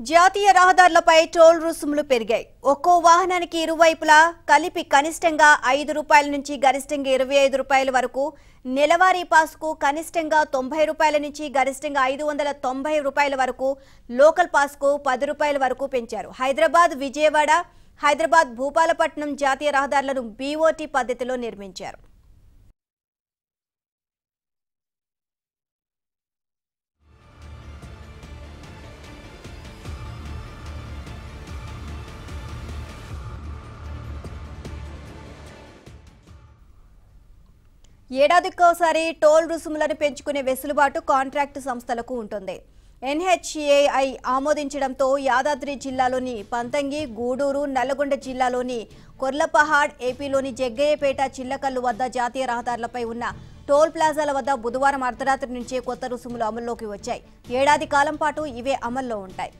జాతీయ రహదారులపై టోల్ రుసుములు పెరిగాయి ఒక్కో వాహనానికి ఇరువైపులా కలిపి కనిష్టంగా ఐదు రూపాయల నుంచి గరిష్టంగా ఇరవై ఐదు రూపాయల వరకు నెలవారీ పాస్కు కనిష్టంగా తొంభై రూపాయల నుంచి గరిష్టంగా ఐదు వందల తొంభై రూపాయల వరకు లోకల్ పాస్కు పది రూపాయల వరకు పెంచారు హైదరాబాద్ విజయవాడ హైదరాబాద్ భూపాలపట్నం జాతీయ రహదారులను బీఓటీ పద్ధతిలో నిర్మించారు ఏడాదికోసారి టోల్ రుసుములను పెంచుకునే వెసులుబాటు కాంట్రాక్టు సంస్థలకు ఉంటుంది ఎన్హెచ్ఏఐ ఆమోదించడంతో యాదాద్రి జిల్లాలోని పంతంగి గూడూరు నల్లగొండ జిల్లాలోని కొర్లపహాడ్ ఏపీలోని జగ్గయ్యపేట చిల్లకల్లు వద్ద జాతీయ రహదారులపై ఉన్న టోల్ ప్లాజాల వద్ద బుధవారం అర్ధరాత్రి నుంచే కొత్త రుసుములు అమల్లోకి వచ్చాయి ఏడాది కాలం పాటు ఇవే అమల్లో ఉంటాయి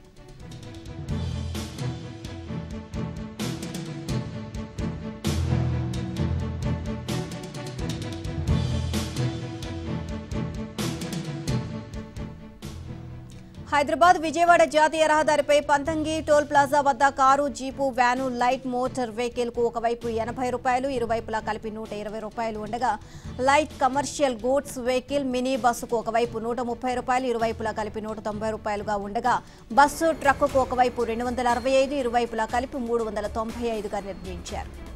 హైదరాబాద్ విజయవాడ జాతీయ రహదారిపై పంతంగి టోల్ ప్లాజా వద్ద car jeep van light motor vehicle కు ఒకవైపు ఎనభై రూపాయలు ఇరువైపులా కలిపి నూట ఇరవై రూపాయలు ఉండగా light commercial goods vehicle mini బస్సుకు ఒకవైపు నూట ముప్పై రూపాయలు ఇరువైపులా కలిపి నూట తొంభై రూపాయలుగా ఉండగా బస్సు ట్రక్కుకు ఒకవైపు రెండు వందల అరవై ఐదు ఇరువైపులా కలిపి మూడు వందల తొంభై ఐదుగా నిర్ణయించారు